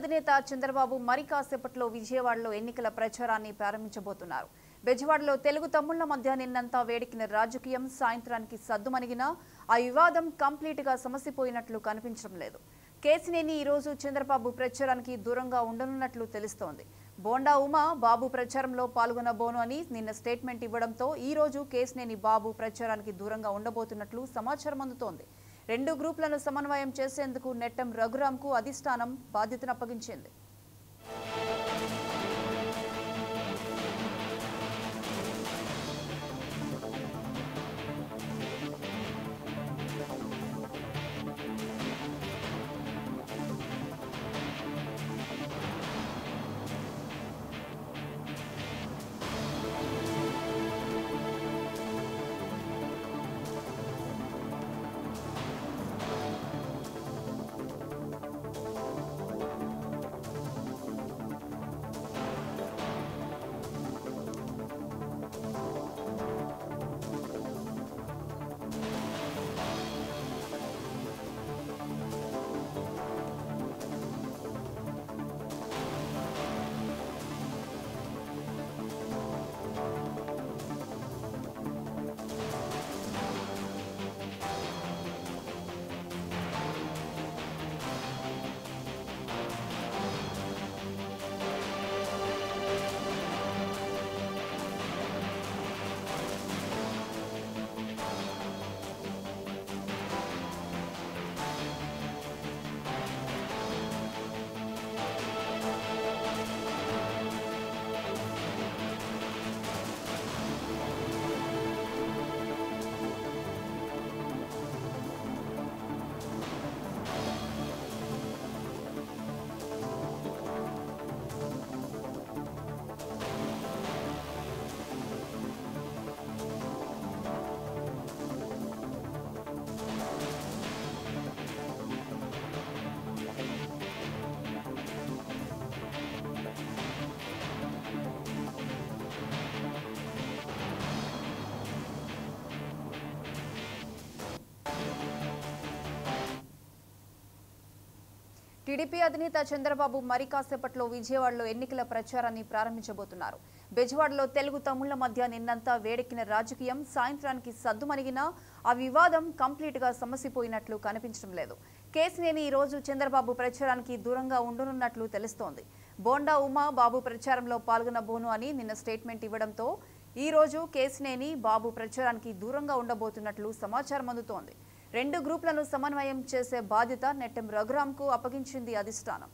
అధినేత చంద్రబాబు మరి కాసేపట్లో విజయవాడలో ఎన్నికల ప్రచారాన్ని ప్రారంభించబోతున్నారు బెజవాడలో తెలుగు తమ్ముళ్ల మధ్య నిన్నంతా వేడికిన రాజకీయం సాయంత్రానికి సద్దుమణిగినా ఆ వివాదం కంప్లీట్ గా సమసిపోయినట్లు కనిపించడం లేదు కేసినేని ఈ రోజు చంద్రబాబు ప్రచారానికి దూరంగా ఉండనున్నట్లు తెలుస్తోంది బోండా ఉమా బాబు ప్రచారంలో పాల్గొనబోను అని నిన్న స్టేట్మెంట్ ఇవ్వడంతో ఈ రోజు కేసినేని బాబు ప్రచారానికి దూరంగా ఉండబోతున్నట్లు సమాచారం అందుతోంది రెండు గ్రూపులను సమన్వయం చేసేందుకు నెట్టం రఘురాంకు అధిష్టానం బాధ్యతను అప్పగించింది టీడీపీ అధినేత చంద్రబాబు మరి కాసేపట్లో విజయవాడలో ఎన్నికల ప్రచారాన్ని ప్రారంభించబోతున్నారు బెజవాడలో తెలుగు తమ్ముళ్ల మధ్య నిన్నంతా వేడెక్కిన రాజకీయం సాయంత్రానికి సద్దుమణిగినా ఆ వివాదం కంప్లీట్ గా సమసిపోయినట్లు కనిపించడం లేదు కేసినేని ఈ రోజు చంద్రబాబు ప్రచారానికి దూరంగా ఉండనున్నట్లు తెలుస్తోంది బోండా ఉమా బాబు ప్రచారంలో పాల్గొనబోను అని నిన్న స్టేట్మెంట్ ఇవ్వడంతో ఈ రోజు కేసినేని బాబు ప్రచారానికి దూరంగా ఉండబోతున్నట్లు సమాచారం అందుతోంది రెండు గ్రూపులను సమన్వయం చేసే బాధ్యత నెట్టెం రఘురాంకు అప్పగించింది అధిష్టానం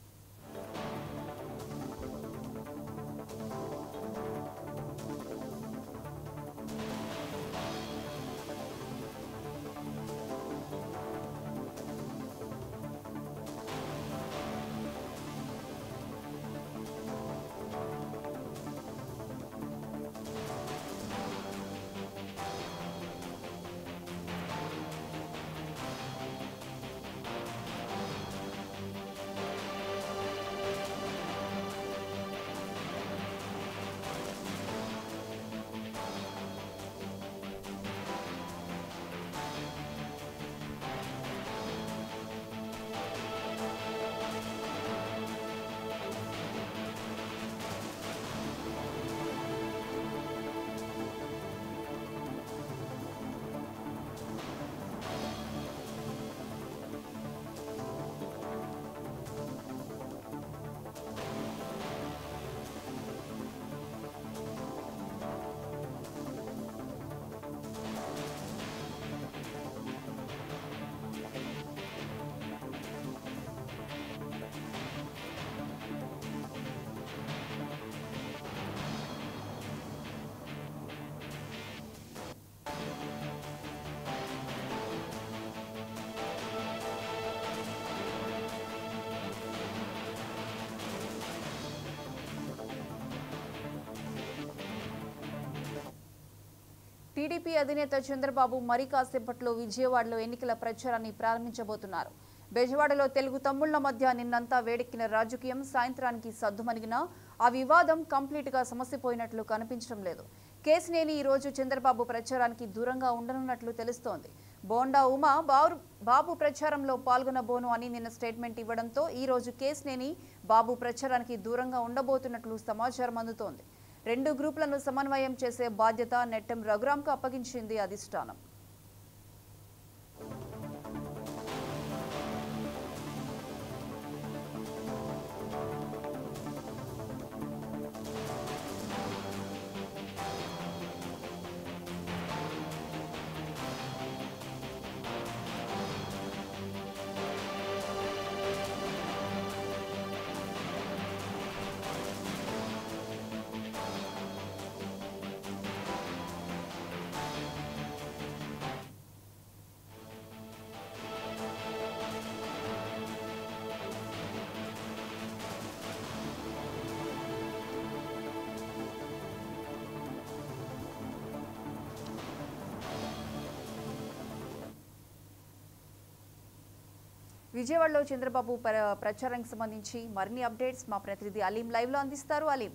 టీడీపీ అధినేత చంద్రబాబు మరి కాసేపట్లో విజయవాడలో ఎన్నికల ప్రచారాన్ని ప్రారంభించబోతున్నారు బెజవాడలో తెలుగు తమ్ముళ్ల మధ్య నిన్నంతా వేడెక్కిన రాజకీయం సాయంత్రానికి సద్దుమణిగినా ఆ వివాదం కంప్లీట్ గా సమసిపోయినట్లు కనిపించడం లేదు కేసినేని ఈ రోజు చంద్రబాబు ప్రచారానికి దూరంగా ఉండనున్నట్లు తెలుస్తోంది బోండా ఉమా బారు బాబు ప్రచారంలో పాల్గొనబోను అని నిన్న స్టేట్మెంట్ ఇవ్వడంతో ఈ రోజు కేసునేని బాబు ప్రచారానికి దూరంగా ఉండబోతున్నట్లు సమాచారం అందుతోంది రెండు గ్రూపులను సమన్వయం చేసే బాధ్యత నెట్టెం రఘురాంకు అప్పగించింది అధిష్టానం విజయవాడలో చంద్రబాబు ప్ర- ప్రచారానికి సంబంధించి మరిన్ని అప్డేట్స్ మా ప్రతినిధి అలీం లైవ్ లో అందిస్తారు అలీం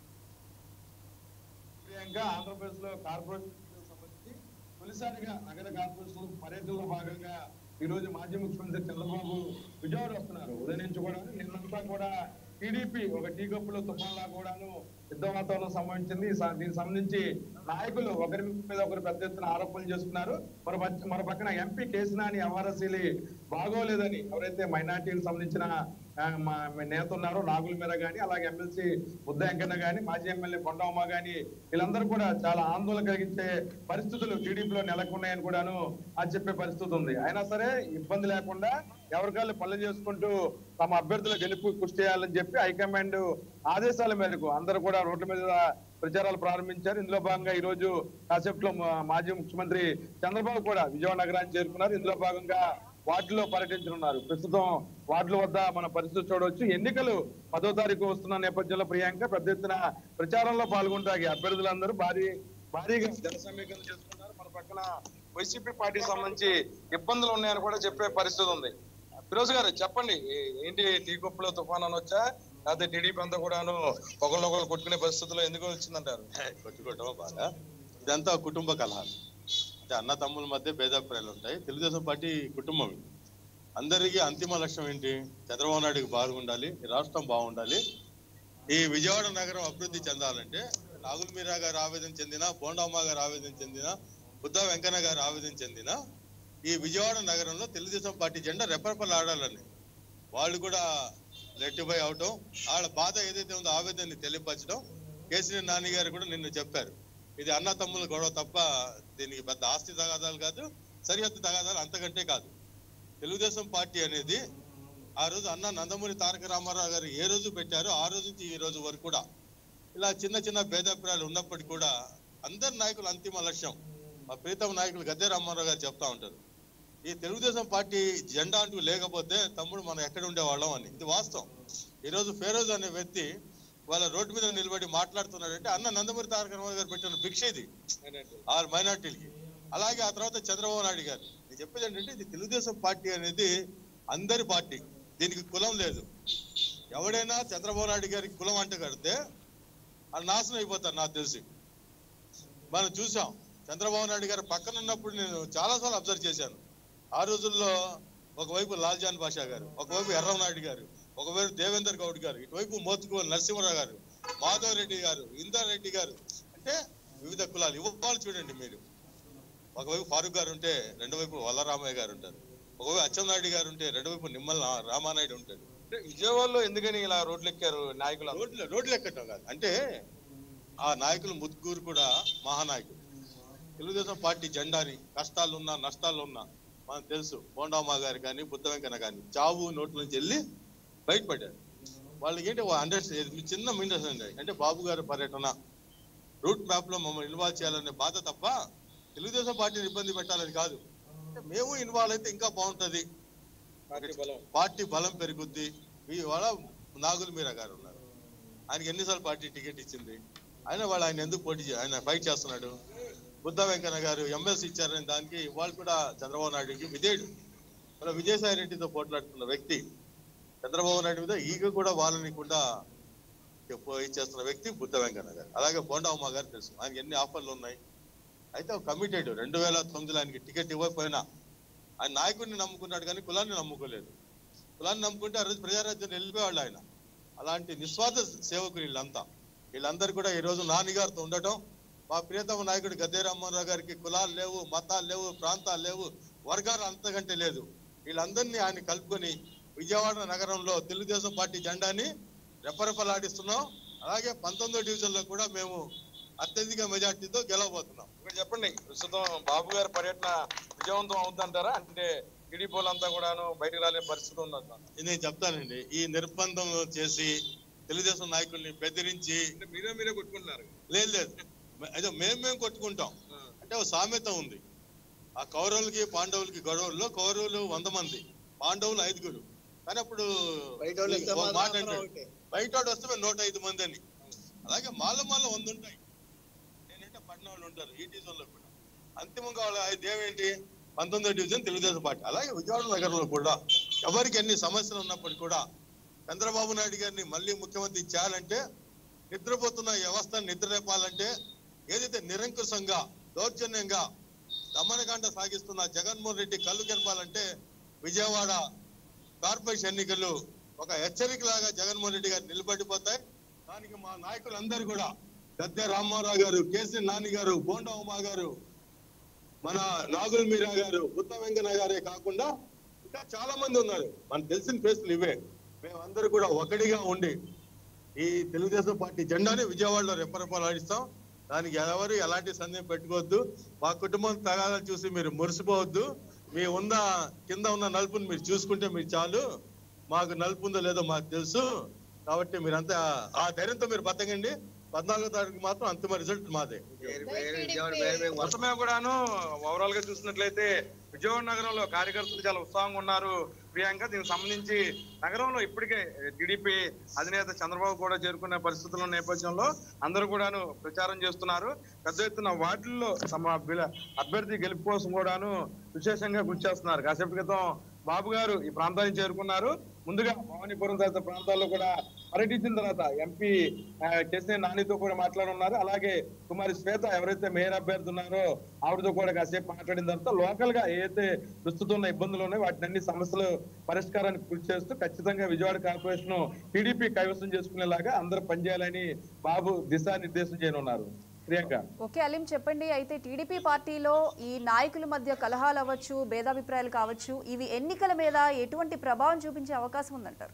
ప్రియాంక ఆంధ్రప్రదేశ్ లో కార్పొరేషన్ సంబంధించి తొలిసారిగా నగర కార్పొరేషన్ పర్యటనలో భాగంగా ఈ రోజు మాజీ ముఖ్యమంత్రి చంద్రబాబు విజయవాడ వస్తున్నారు ఉదయం నుంచి కూడా నిన్నంతా కూడా టీడీపీ ఒక టీ కప్పులో తుఫాన్లా కూడాను యుద్ధ వాతావరణం సంభవించింది స- దీనికి సంబంధించి నాయకులు ఒకరి మీద ఒకరు పెద్ద ఎత్తున ఆరోపణలు చేస్తున్నారు మరో పక్క- మరో పక్కన ఎంపీ కేసినాని వ్యవహారశీలి బాగోలేదని ఎవరైతే మైనార్టీలకు సంబంధించిన ఆ, మా నేత ఉన్నారు నాగుల మీద గాని అలాగే ఎమ్మెల్సీ బుద్ధ వెంకన్న గాని మాజీ ఎమ్మెల్యే కొండమ్మ గాని వీళ్ళందరూ కూడా చాలా ఆందోళన కలిగించే పరిస్థితులు టీడీపీలో నెలకొన్నాయని కూడాను అది చెప్పే పరిస్థితి ఉంది అయినా సరే ఇబ్బంది లేకుండా ఎవరికాళ్ళు పనులు చేసుకుంటూ తమ అభ్యర్థుల గెలుపు కృషి చేయాలని చెప్పి హైకమాండ్ ఆదేశాల మేరకు అందరూ కూడా రోడ్ల మీద ప్రచారాలు ప్రారంభించారు ఇందులో భాగంగా ఈ రోజు కాసేపులో మా- మాజీ ముఖ్యమంత్రి చంద్రబాబు కూడా విజయవాడ నగరానికి చేరుకున్నారు ఇందులో భాగంగా వార్డులో పర్యటించనున్నారు ప్రస్తుతం వార్డుల వద్ద మన పరిస్థితి చూడవచ్చు ఎన్నికలు పదో తారీఖు వస్తున్న నేపథ్యంలో ప్రియాంక పెద్ద ఎత్తున ప్రచారంలో పాల్గొంటారు అభ్యర్థులందరూ భారీ భారీగా జన సమీకరణ చేసుకున్నారు మన పక్కన వైసీపీ పార్టీకి సంబంధించి ఇబ్బందులు ఉన్నాయని కూడా చెప్పే పరిస్థితి ఉంది ఫిరోజ్ గారు చెప్పండి ఏ- ఏంటి టీ కుప్పలో తుఫాన్ అని వచ్చా లేకపోతే టీడీపీ అంతా కూడాను ఒకళ్ళొకళ్ళు కొట్టుకునే పరిస్థితుల్లో ఎందుకు వచ్చిందంటారు కొట్టుకోవటమా బాగా ఇదంతా కుటుంబ కలహాలు అంటే అన్న తమ్ముల మధ్య భేదాభిప్రాయాలు ఉంటాయి తెలుగుదేశం పార్టీ కుటుంబం ఇది అందరికీ అంతిమ లక్ష్యం ఏంటి చంద్రబాబు నాయుడుకి బాగుండాలి ఈ రాష్ట్రం బాగుండాలి ఈ విజయవాడ నగరం అభివృద్ధి చెందాలంటే నాగుల్ మీరా గారు ఆవేదన చెందిన బోండమ్మ గారు ఆవేదన చెందిన బుద్ధ వెంకన్న గారు ఆవేదన చెందిన ఈ విజయవాడ నగరంలో తెలుగుదేశం పార్టీ జెండా రెపరెపలాడాలని వాళ్ళు కూడా రెట్టిఫై అవటం వాళ్ళ బాధ ఏదైతే ఉందో ఆవేదనని తెలియపరచడం కేసీఆర్ నాని గారు కూడా నిన్న చెప్పారు ఇది అన్న తమ్ముల గొడవ తప్ప దీనికి పెద్ద ఆస్తి తగాదాలు కాదు సరిహద్దు తగాదాలు అంతకంటే కాదు తెలుగుదేశం పార్టీ అనేది ఆ రోజు అన్న నందమూరి తారక రామారావు గారు ఏ రోజు పెట్టారో ఆ రోజు నుంచి ఈ రోజు వరకు కూడా ఇలా చిన్న చిన్న భేదాభిప్రాయాలు ఉన్నప్పటికీ కూడా అందరి నాయకుల అంతిమ లక్ష్యం మా ప్రీతమ నాయకులు గద్దె రామారావు గారు చెప్తా ఉంటారు ఈ తెలుగుదేశం పార్టీ జెండా అంటూ లేకపోతే తమ్ముడు మనం ఎక్కడ ఉండేవాళ్ళం అని ఇది వాస్తవం ఈ రోజు ఫేరోజ్ అనే వ్యక్తి వాళ్ళ రోడ్డు మీద నిలబడి మాట్లాడుతున్నాడంటే అన్న నందమూరి తారక రామారావు గారు పెట్టిన భిక్ష ఇది ఆ మైనార్టీలకి అలాగే ఆ తర్వాత చంద్రబాబు నాయుడు గారు నేను చెప్పేది ఏంటంటే ఇది తెలుగుదేశం పార్టీ అనేది అందరి పార్టీ దీనికి కులం లేదు ఎవడైనా చంద్రబాబు నాయుడు గారికి కులం అంట కడితే అది నాశనం అయిపోతారు నాకు తెలిసి మనం చూసాం చంద్రబాబు నాయుడు గారు పక్కన ఉన్నప్పుడు నేను చాలాసార్లు అబ్జర్వ్ చేశాను ఆ రోజుల్లో ఒకవైపు లాల్జాన్ బాషా గారు ఒకవైపు ఎర్రం నాయుడు గారు ఒకవైపు దేవేందర్ గౌడ్ గారు ఇటువైపు మోత్కు నరసింహరావు గారు మాధవ్ రెడ్డి గారు ఇందర్ రెడ్డి గారు అంటే వివిధ కులాలు ఇవ్వాలి చూడండి మీరు ఒకవైపు ఫారూక్ గారు ఉంటే రెండో వైపు వల్లరామయ్య గారు ఉంటారు ఒకవైపు అచ్చెన్నాయుడు గారు ఉంటే రెండో వైపు నిమ్మల రా- రామానాయుడు ఉంటాడు అంటే విజయవాడలో ఎందుకని ఇలా రోడ్లు ఎక్కారు నాయకులు రోడ్లు రోడ్లు ఎక్కటం కాదు అంటే ఆ నాయకులు ముగ్గురు కూడా మహానాయకులు తెలుగుదేశం పార్టీ జెండాని కష్టాలు ఉన్నా నష్టాలు ఉన్నా మనకు తెలుసు బోండామా గారు కానీ బుద్ధ వెంకన్న కానీ చావు నోట్ల నుంచి వెళ్ళి బయటపడ్డారు వాళ్ళకి ఏంటి అండర్స్టాండ్ చిన్న అండర్స్టాండింగ్ అంటే బాబు గారి పర్యటన రూట్ మ్యాప్ లో మమ్మల్ని ఇన్వాల్వ్ చేయాలనే బాధ తప్ప తెలుగుదేశం పార్టీని ఇబ్బంది పెట్టాలని కాదు అంటే మేము ఇన్వాల్వ్ అయితే ఇంకా బాగుంటది పార్టీ బలం పార్టీ బలం పెరుగుద్ది ఇవాళ నాగుల మీరా గారు ఉన్నారు ఆయనకి ఎన్నిసార్లు పార్టీ టికెట్ ఇచ్చింది ఆయన వాళ్ళు ఆయన ఎందుకు పోటీ చే- ఆయన ఫైట్ చేస్తున్నాడు బుద్ధ వెంకన్న గారు ఎమ్మెల్సీ ఇచ్చారని దానికి వాళ్ళు కూడా చంద్రబాబు నాయుడుకి విధేయుడు మన విజయసాయి రెడ్డితో పోట్లాడుతున్న వ్యక్తి చంద్రబాబు నాయుడు మీద ఈగ కూడా వాళ్ళని కూడా ఇచ్చేస్తున్న వ్యక్తి బుద్ధ వెంకన్న గారు అలాగే బోండా ఉమ్మ గారు తెలుసు ఆయనకి ఎన్ని ఆఫర్లు ఉన్నాయి అయితే కమిటెడ్ రెండు వేల తొమ్మిదిలో ఆయనకి టికెట్ ఇవ్వకపోయినా ఆయన నాయకుడిని నమ్ముకున్నాడు కానీ కులాన్ని నమ్ముకోలేదు కులాన్ని నమ్ముకుంటే ఆ రోజు ప్రజారాజ్యం వెళ్ళిపోయేవాళ్ళు ఆయన అలాంటి నిస్వార్థ సేవకులు వీళ్ళంతా వీళ్ళందరూ కూడా ఈ రోజు నాన్నగారితో ఉండటం మా ప్రియతమ నాయకుడు గద్దే రామ్మోహన్ గారికి కులాలు లేవు మతాలు లేవు ప్రాంతాలు లేవు వర్గాలు అంతకంటే లేదు వీళ్ళందరినీ ఆయన కలుపుకొని విజయవాడ నగరంలో తెలుగుదేశం పార్టీ జెండాని రెపరెపలాడిస్తున్నాం అలాగే పంతొమ్మిదో డివిజన్ లో కూడా మేము అత్యధిక మెజార్టీతో గెలవబోతున్నాం ఇక్కడ చెప్పండి ప్రస్తుతం బాబు గారి పర్యటన విజయవంతం అవుతుందంటారా అంటే టీడీపీ వాళ్ళంతా కూడాను బయటకు రాలేని పరిస్థితి ఉందంట ఇది నేను చెప్తానండి ఈ నిర్బంధం చేసి తెలుగుదేశం నాయకుల్ని బెదిరించి అంటే మీరే మీరే కొట్టుకుంటున్నారు లేదు లేదు అయితే మేము మేము కొట్టుకుంటాం అంటే ఒక సామెత ఉంది ఆ కౌరవులకి పాండవులకి గొడవల్లో కౌరవులు వంద మంది పాండవులు ఐదుగురు కానీ అప్పుడు బయటోళ్ళు వస్తే ఒక మాత్రం మాట అందరం అంటాడు ఒకటే. బయట వాడు వస్తే మేము నూట ఐదు మంది అని అలాగే మాల మాల వంద ఉంటాయి నేనంటే పడిన వాళ్ళు ఉంటారు ఈ డివిజన్ లో కూడా అంతిమంగా వాళ్ళ ఐదు ఏంటి పంతొమ్మిదో డివిజన్ తెలుగుదేశం పార్టీ అలాగే విజయవాడ నగరంలో కూడా ఎవరికి ఎన్ని సమస్యలు ఉన్నప్పటికీ కూడా చంద్రబాబు నాయుడు గారిని మళ్ళీ ముఖ్యమంత్రి చేయాలంటే నిద్రపోతున్న ఈ వ్యవస్థను నిద్రలేపాలంటే ఏదైతే నిరంకుశంగా దౌర్జన్యంగా దమనకాండ సాగిస్తున్న జగన్మోహన్ రెడ్డి కళ్ళు కనపాలంటే విజయవాడ కార్పొరేషన్ ఎన్నికలు ఒక హెచ్చరికలాగా జగన్మోహన్ రెడ్డి గారు నిలబడిపోతాయి దానికి మా నాయకులందరూ కూడా గద్దె రామారావు గారు కేసీ నాని గారు బోండా ఉమా గారు మన నాగుల్ మీరా గారు బుద్ధ వెంకన్న గారే కాకుండా ఇంకా చాలా మంది ఉన్నారు మనకు తెలిసిన ఫేస్లు ఇవే మేమందరూ కూడా ఒకటిగా ఉండి ఈ తెలుగుదేశం పార్టీ జెండాని విజయవాడలో రెప్పరెప్పలాడిస్తాం దానికి ఎవరు ఎలాంటి సందేహం పెట్టుకోవద్దు మా కుటుంబం తగాదాలు చూసి మీరు మురిసిపోవద్దు మీ ఉన్న కింద ఉన్న నలుపుని మీరు చూసుకుంటే మీరు చాలు మాకు నలుపు ఉందో లేదో మాకు తెలుసు కాబట్టి మీరంతా ఆ ధైర్యంతో మీరు బతకండి పద్నాలుగో తారీఖు మాత్రం అంతిమ రిజల్ట్ మాదే పేరు పేరు విజయవాడ పేరు మేము వస్తాం. మొత్తమే కూడాను ఓవరాల్ గా చూసినట్లయితే విజయవాడ నగరంలో కార్యకర్తలు చాలా ఉత్సాహంగా ఉన్నారు ప్రియాంక దీనికి సంబంధించి నగరంలో ఇప్పటికే టీడీపీ అధినేత చంద్రబాబు కూడా చేరుకునే పరిస్థితుల నేపథ్యంలో అందరూ కూడాను ప్రచారం చేస్తున్నారు పెద్ద ఎత్తున వాటిల్లో తమ బిల- అభ్యర్థి గెలుపు కోసం కూడాను విశేషంగా కృషి చేస్తున్నారు కాసేపు క్రితం బాబు గారు ఈ ప్రాంతానికి చేరుకున్నారు ముందుగా భవానీపురం తదితర ప్రాంతాల్లో కూడా పర్యటించిన తర్వాత ఎంపీ కేసీ నానితో కూడా మాట్లాడున్నారు అలాగే కుమారి శ్వేత ఎవరైతే మేయర్ అభ్యర్థి ఉన్నారో ఆవిడతో కూడా కాసేపు మాట్లాడిన తర్వాత లోకల్ గా ఏదైతే ప్రస్తుతం ఉన్న ఇబ్బందులు ఉన్నాయో వాటిని అన్ని సమస్యలు పరిష్కారానికి కృషి చేస్తూ ఖచ్చితంగా విజయవాడ కార్పొరేషన్ టీడీపీ కైవసం చేసుకునేలాగా అందరూ పనిచేయాలని బాబు దిశానిర్దేశం చేయనున్నారు ప్రియాంక ఓకే అలీం చెప్పండి అయితే టీడీపీ పార్టీలో ఈ నాయకుల మధ్య కలహాలు అవ్వచ్చు భేదాభిప్రాయాలు కావచ్చు ఇవి ఎన్నికల మీద ఎటువంటి ప్రభావం చూపించే అవకాశం ఉందంటారు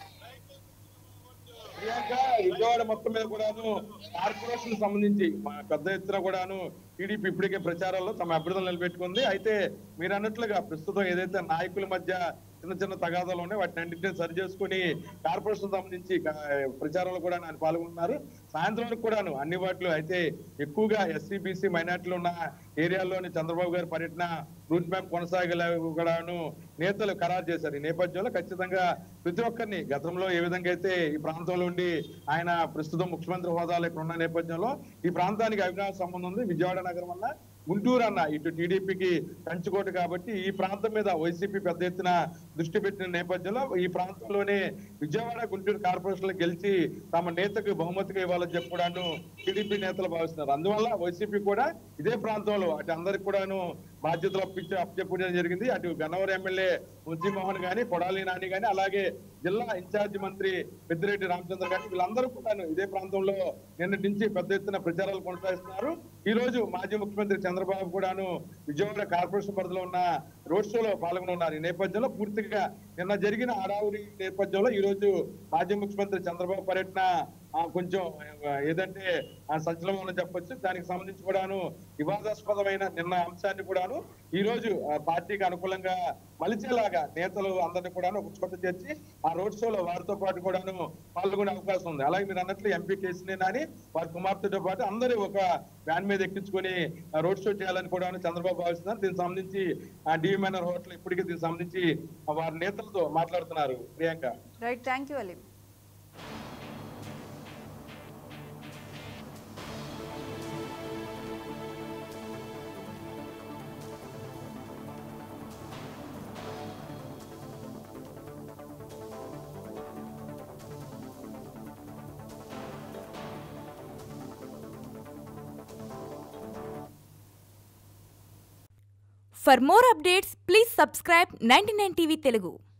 ప్రియాంక విజయవాడ మొత్తం మీద కూడాను కార్పొరేషన్ సంబంధించి మా పెద్ద ఎత్తున కూడాను టీడీపీ ఇప్పటికే ప్రచారాల్లో తమ అభ్యర్థులు నిలబెట్టుకుంది అయితే మీరు అన్నట్లుగా ప్రస్తుతం ఏదైతే నాయకుల మధ్య చిన్న చిన్న తగాదాలు ఉన్నాయి వాటిని అన్నింటినీ సరి చేసుకుని కార్పొరేషన్ సంబంధించి కా- ప్రచారంలో కూడా ఆయన పాల్గొన్నారు సాయంత్రం కూడాను అన్ని వాటిలో అయితే ఎక్కువగా ఎస్సీ బీసీ మైనార్టీలు ఉన్న ఏరియాల్లోని చంద్రబాబు గారి పర్యటన రూట్ మ్యాప్ కొనసాగలే కూడాను నేతలు ఖరారు చేశారు ఈ నేపథ్యంలో ఖచ్చితంగా ప్రతి ఒక్కరిని గతంలో ఏ విధంగా అయితే ఈ ప్రాంతంలో ఉండి ఆయన ప్రస్తుతం ముఖ్యమంత్రి హోదాలో ఇక్కడ ఉన్న నేపథ్యంలో ఈ ప్రాంతానికి అవినాశ సంబంధం ఉంది విజయవాడ నగరం వల్ల గుంటూరు అన్న ఇటు టీడీపీకి కంచుకోట కాబట్టి ఈ ప్రాంతం మీద వైసీపీ పెద్ద ఎత్తున దృష్టి పెట్టిన నేపథ్యంలో ఈ ప్రాంతంలోనే విజయవాడ గుంటూరు కార్పొరేషన్లు గెలిచి తమ నేతకు బహుమతిగా ఇవ్వాలని చెప్పి కూడాను టీడీపీ నేతలు భావిస్తున్నారు అందువల్ల వైసీపీ కూడా ఇదే ప్రాంతంలో అటు అందరికి కూడాను బాధ్యతలు అప్పించి అప్పచెప్పడం జరిగింది అటు గన్నవరం ఎమ్మెల్యే మోహన్ గాని కొడాలి నాని గాని అలాగే జిల్లా ఇన్ఛార్జి మంత్రి పెద్దిరెడ్డి రామచంద్ర గాని వీళ్ళందరూ కూడాను ఇదే ప్రాంతంలో నిన్నటి నుంచి పెద్ద ఎత్తున ప్రచారాలు కొనసాగిస్తున్నారు ఈ రోజు మాజీ ముఖ్యమంత్రి చంద్రబాబు కూడాను విజయవాడ కార్పొరేషన్ పరిధిలో ఉన్న రోడ్ షోలో పాల్గొనున్నారు ఈ నేపథ్యంలో పూర్తిగా నిన్న జరిగిన హడావుడి నేపథ్యంలో ఈ రోజు మాజీ ముఖ్యమంత్రి చంద్రబాబు పర్యటన ఆ, కొంచెం ఆ, ఏదంటే ఆ, సంచలనం అని చెప్పొచ్చు దానికి సంబంధించి కూడాను వివాదాస్పదమైన నిన్న అంశాన్ని కూడాను ఈ రోజు ఆ, పార్టీకి అనుకూలంగా మలిచేలాగా నేతలు అందరినీ కూడాను ఒక చోట చేర్చి ఆ రోడ్ షోలో వారితో పాటు కూడాను పాల్గొనే అవకాశం ఉంది అలాగే మీరు అన్నట్లు ఎంపీ కేసీనే నాని వారి కుమార్తెతో పాటు అందరూ ఒక వ్యాన్ మీద ఎక్కించుకొని ఆ, రోడ్ షో చేయాలని కూడాను చంద్రబాబు భావిస్తున్నారు దీనికి సంబంధించి ఆ డిఎంఎన్ఆర్ హోటల్ ఇప్పటికీ దీనికి సంబంధించి ఆ, వారి నేతలతో మాట్లాడుతున్నారు Priyanka right thank you Aleem for more updates please subscribe ninety TV Telugu